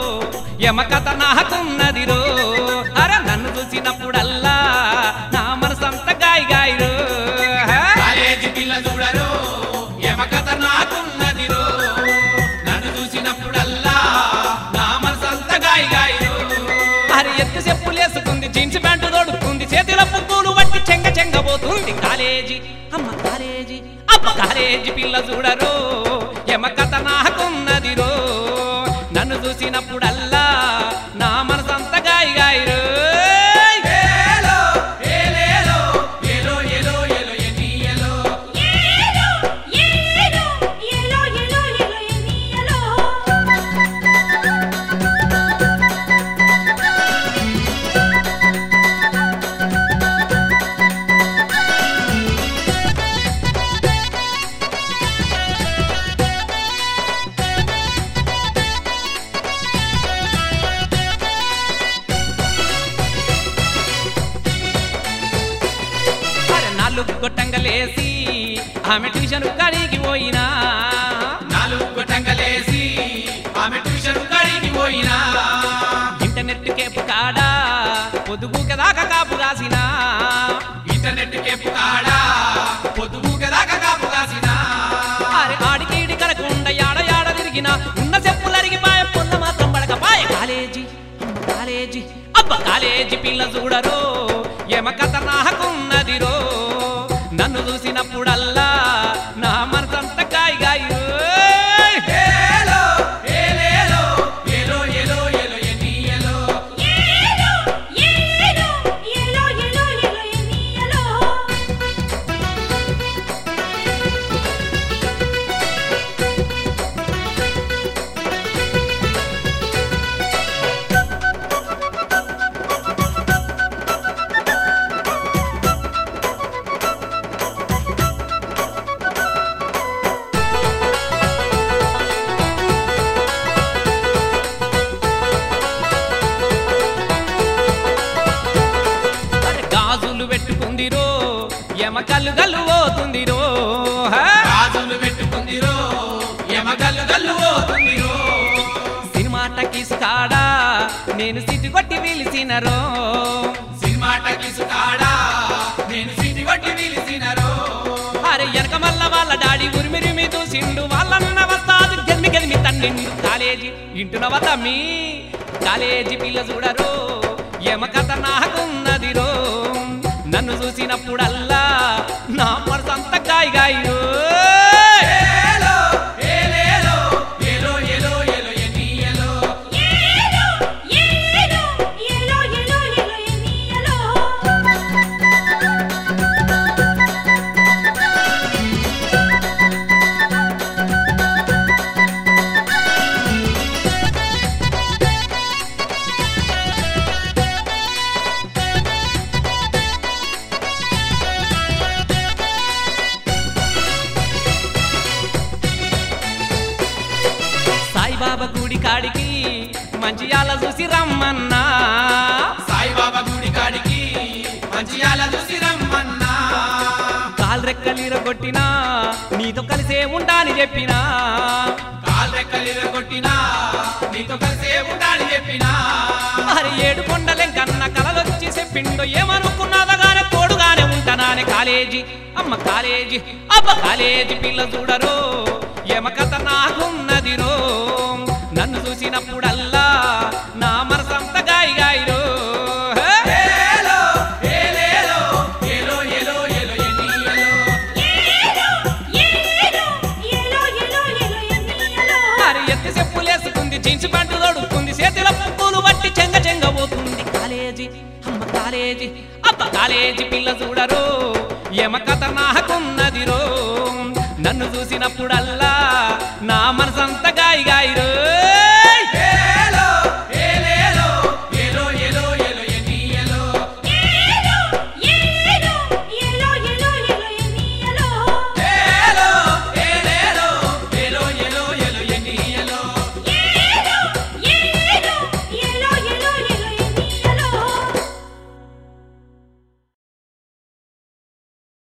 యమకథ నాకున్నదిరో అర నన్ను చూసినప్పుడల్లా నా మనసంత గాయ గాయరు కాలేజీ పిల్ల చూడరు యమకథ నాకున్నదిరో నన్ను చూసినప్పుడల్లా నా మనసంతా గాయ గాయరు అరే ఎత్తు చెప్పులేసుకుంది జీన్స్ ప్యాంటు తోడుకుంది చేతిలో పువ్వులు వట్టి చెంగ చెంగబోతుంది కాలేజీ అమ్మ కాలేజీ అమ్మ కాలేజీ పిల్ల చూడరు యమకథ నాకున్నదిరో నన్ను చూసినప్పుడల్లా నా మనసంత గాయ గాయరు ఏలో ఏలేలో ఏలో ఏలో ఏలో ఎన్ని ఏలో ఏలో ఏలో ఏలో ఏలో ఏలో ఎనియలో అరే నాలుగు గొట్టంగలేసి ఆమె ట్యూషన్ కడిగి పోయినా నాలుగు గొట్టంగలేసి ఆమె ట్యూషన్ కడిగి పోయినా ఇంటర్నెట్ కేపు కాడా పొదుగు దాకా కాపు కాసినా ఇంటర్నెట్ కేపు కాడా పొద్దుగు దాకా కాపు కాసినా అరే ఆడికి ఈడి కలకుండా యాడ యాడ తిరిగిన ఉన్న చెప్పులరిగి పాయ పొల్ల మాత్రం పడకపాయ కాలేజీ అమ్మ కాలేజీ అబ్బ కాలేజీ పిల్ల చూడరో ఎమ కథ నాకున్నదిరో నన్ను చూసినప్పుడల్లా నా మనసంత గాయ గాయు ఏలో ఏలేలో ఏలో ఏలో ఏలో ఎన్ని ఏలో ఏలో ఏలో ఏలో ఏలో ఏలో ఎనియలో అరే గాజులు పెట్టుకుందిరో ఎమ కల్లు గల్లు పోతుందిరో హా? రాజులు పెట్టుకుందిరో యమగల్లు గల్లు పోతుందిరో సినిమా టకీస్ కాడా నేను సిటి కొట్టి పిలిచినరో సినిమా టకీసు కాడా నేను సిటి వట్టి నిలిచినరో అరే ఎనక మల్ల వాళ్ళ డాడీ ఉరిమిరిమి దూసిండు వాళ్ళన్న వస్తాదు గెలిమి గెలిమి తన్నిండు కాలేజీ ఇంటునవ తమ్మి కాలేజీ పిల్ల చూడరు ఎమ కథ నాకున్నదిరో నన్ను చూసినప్పుడల్లా నా మనసంత గాయ గాయో ఏలో ఏలేలో ఏలో ఏలో ఏలో ఎన్ని ఏలో ఏలో ఏలో ఏలో ఏలో ఏలో ఎనియలో సాయిబాబా గుడి కాడికి మంచి ఆల చూసి రమ్మన్నా సాయిబాబా గుడి కాడికి మంచియాల చూసి రమ్మన్నా కాలు రెక్కలీర కొట్టినా నీతో కలిసే ఉంటాని చెప్పినా కాల్ రెక్కలు కొట్టినా నీతో కలిసే ఉంటాని చెప్పినా మరి ఏడు కొండలెం కన్న కలలొచ్చి చెప్పిండో ఏమనుకున్నదగానే తోడుగానే ఉంటానానే కాలేజీ అమ్మ కాలేజీ అబ్బ కాలేజీ పిల్ల చూడరు ఎమ కథ నాకున్నదిరో నన్ను చూసినప్పుడల్లా నా మనసంత గాయ గాయరో ఏలో ఏలేలో ఏలో ఏలో ఏలో ఎన్ని ఏలో ఏలో ఏలో ఏలో ఏలో ఎనియలో మరి ఎత్తి చెప్పులేసుకుంది జీన్స్ ప్యాంటు తొడుక్కుంది చేతిలో పువ్వులు బట్టి చెంగ చెంగ పోతుంది కాలేజీ అమ్మ కాలేజీ అబ్బ కాలేజీ పిల్ల చూడరు ఎమ కథ నాకున్నదిరో నన్ను చూసినప్పుడల్లా నా మనసంత గాయ గాయరు